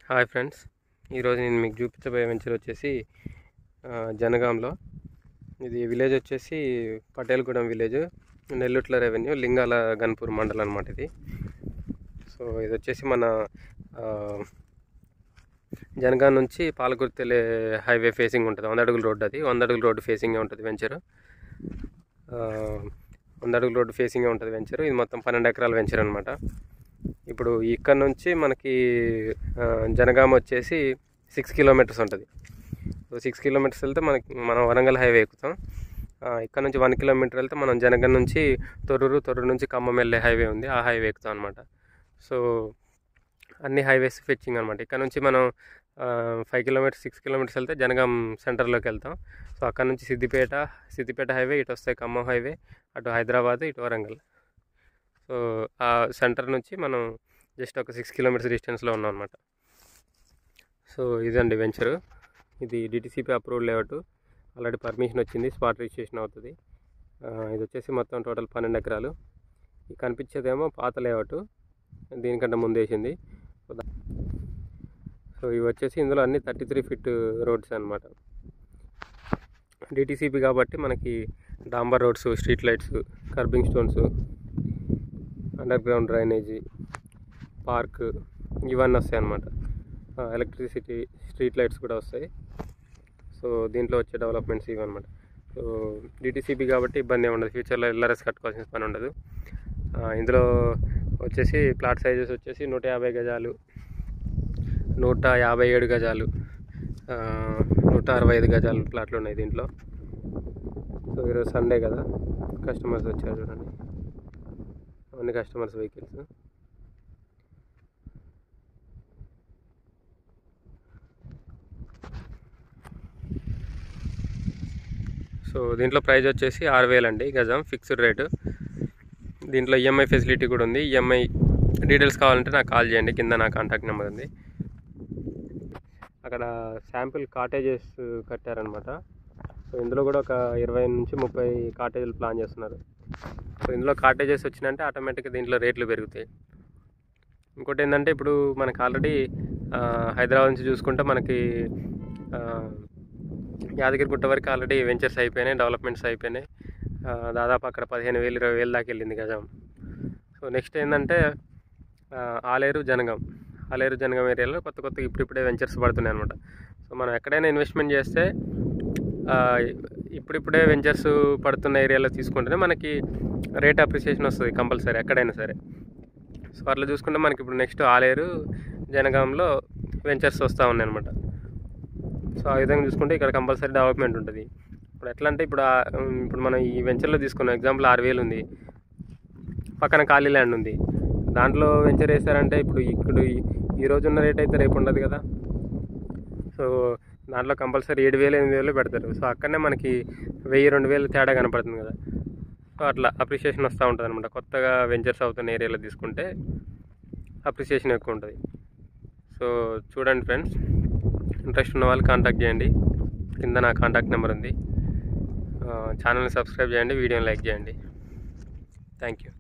hi friends ఈరోజు నేను మీకు చూపించబోయే వెంచర్ వచ్చేసి ఆ, జనగాంలో ఇది విలేజ్ వచ్చేసి పటేల్గూడెం విలేజ్ నెల్లుట్ల రెవెన్యూ లింగాల గన్పూర్ మండలం అనమాట ఇది సో ఇది వచ్చేసి మన ఆ, జనగాం నుంచి పాలకుర్తి వెళ్ళే హైవే ఫేసింగ్ ఉంటుంది వంద అడుగుల రోడ్డు అది వంద అడుగుల రోడ్డు ఫేసింగే ఉంటుంది వెంచర్ వంద అడుగుల రోడ్డు ఫేసింగే ఉంటుంది వెంచర్ ఇది మొత్తం పన్నెండు ఎకరాల వెంచర్ అనమాట ఇప్పుడు ఇక్కడ నుంచి మనకి ఆ, జనగామ వచ్చేసి సిక్స్ కిలోమీటర్స్ ఉంటుంది సో సిక్స్ కిలోమీటర్స్ వెళ్తే మనకి మనం వరంగల్ హైవే ఎక్కుతాం ఆ, ఇక్కడ నుంచి వన్ కిలోమీటర్ వెళ్తే మనం జనగం నుంచి తొర్రూరు తొర్రూరు నుంచి ఖమ్మం వెళ్ళే హైవే ఉంది ఆ హైవే ఎక్కుతాం అనమాట సో అన్ని హైవేస్ ఫెచ్చింగ్ అనమాట ఇక్కడ నుంచి మనం ఫైవ్ కిలోమీటర్స్ సిక్స్ కిలోమీటర్స్ వెళ్తే జనగాం సెంటర్లోకి వెళ్తాం సో అక్కడ నుంచి సిద్దిపేట సిద్దిపేట హైవే ఇటు వస్తాయి ఖమ్మం హైవే అటు హైదరాబాద్ ఇటు వరంగల్ సో ఆ సెంటర్ నుంచి మనం జస్ట్ ఒక సిక్స్ కిలోమీటర్స్ డిస్టెన్స్లో ఉన్నాం అనమాట సో ఇదండి వెంచరు ఇది DTCP approved layout already permission వచ్చింది స్పాట్ రిజిస్ట్రేషన్ అవుతుంది ఆ, ఇది వచ్చేసి మొత్తం టోటల్ పన్నెండు ఎకరాలు ఈ కనిపించేదేమో పాత లేఅవుట్ దీనికంటే ముందు వేసింది సో దా- సో ఇవి వచ్చేసి ఇందులో అన్ని థర్టీ త్రీ ఫిట్ రోడ్స్ అనమాట డిటీసీపీ కాబట్టి మనకి డాంబర్ roads street lights kerbing stones underground drainage park ఇవన్నీ వస్తాయి అన్నమాట ఎలక్ట్రిసిటీ స్ట్రీట్ లైట్స్ కూడా వస్తాయి సో దీంట్లో వచ్చే డెవలప్మెంట్స్ ఇవన్నమాట సో డిటీసీబీ కాబట్టి ఇబ్బంది ఏమి ఉండదు ఫ్యూచర్లో ఎల్ఆర్ఎస్ కట్టుకోవాల్సిన పని ఉండదు ఆ, ఇందులో వచ్చేసి ప్లాట్ సైజెస్ వచ్చేసి నూట యాభై గజాలు నూట యాభై ఏడు గజాలు ఆ, నూట అరవై ఐదు గజాలు ప్లాట్లు ఉన్నాయి దీంట్లో సో ఈరోజు సండే కదా కస్టమర్స్ వచ్చారు చూడండి అవన్నీ కస్టమర్స్ వెహికల్స్ సో దీంట్లో ప్రైస్ వచ్చేసి ఆరు వేలు అండి గజం ఫిక్స్డ్ రేటు దీంట్లో ఈఎంఐ ఫెసిలిటీ కూడా ఉంది ఈఎంఐ డీటెయిల్స్ కావాలంటే నాకు కాల్ చేయండి కింద నా కాంటాక్ట్ నెంబర్ ఉంది అక్కడ శాంపిల్ కాటేజెస్ కట్టారనమాట సో ఇందులో కూడా ఒక ఇరవై నుంచి ముప్పై కాటేజీలు ప్లాన్ చేస్తున్నారు సో ఇందులో కాటేజెస్ వచ్చినంటే ఆటోమేటిక్గా దీంట్లో రేట్లు పెరుగుతాయి ఇంకోటి ఏంటంటే ఇప్పుడు మనకి ఆల్రెడీ హైదరాబాద్ నుంచి చూసుకుంటే మనకి ఆ, యాదగిరిగుట్ట వరకు ఆల్రెడీ వెంచర్స్ అయిపోయినాయి డెవలప్మెంట్స్ అయిపోయినాయి ఆ, దాదాపు అక్కడ పదిహేను వేలు ఇరవై వేలు దాకా వెళ్ళింది గజం సో నెక్స్ట్ ఏంటంటే ఆ, ఆలేరు జనగం ఆలేరు జనగం ఏరియాలో కొత్త కొత్త ఇప్పుడిప్పుడే వెంచర్స్ పడుతున్నాయి అనమాట సో మనం ఎక్కడైనా ఇన్వెస్ట్మెంట్ చేస్తే ఆ, ఇప్పుడిప్పుడే వెంచర్స్ పడుతున్న ఏరియాలో తీసుకుంటేనే మనకి రేట్ అప్రిసియేషన్ వస్తుంది కంపల్సరీ ఎక్కడైనా సరే సో అట్లా చూసుకుంటే మనకి ఇప్పుడు నెక్స్ట్ ఆలేరు జనగాంలో వెంచర్స్ వస్తూ ఉన్నాయి అనమాట సో ఆ విధంగా చూసుకుంటే ఇక్కడ కంపల్సరీ డెవలప్మెంట్ ఉంటుంది ఇప్పుడు ఎట్లా అంటే ఇప్పుడు ఆ- ఉమ్, ఇప్పుడు మనం ఈ వెంచర్లో తీసుకున్నాం ఎగ్జాంపుల్ ఆరు వేలు ఉంది పక్కన ఖాళీ ల్యాండ్ ఉంది దాంట్లో వెంచర్ వేసారంటే ఇప్పుడు ఇప్పుడు ఈ- ఈ రోజు ఉన్న రేట్ అయితే రేపు ఉండదు కదా సో దాంట్లో కంపల్సరీ ఏడు వేలు ఎనిమిది వేలు పెడతారు సో అక్కడనే మనకి వెయ్యి రెండు వేలు తేడా కనపడుతుంది కదా సో అట్లా అప్రిషియేషన్ వస్తూ ఉంటుంది అనమాట కొత్తగా వెంచర్స్ అవుతున్న ఏరియాలో తీసుకుంటే అప్రిషియేషన్ ఎక్కువ ఉంటుంది సో చూడండి ఫ్రెండ్స్ ఇంట్రెస్ట్ ఉన్న వాళ్ళు కాంటాక్ట్ చేయండి కింద నా కాంటాక్ట్ నెంబర్ ఉంది ఛానల్ని సబ్స్క్రైబ్ చేయండి వీడియోని లైక్ చేయండి థ్యాంక్ యూ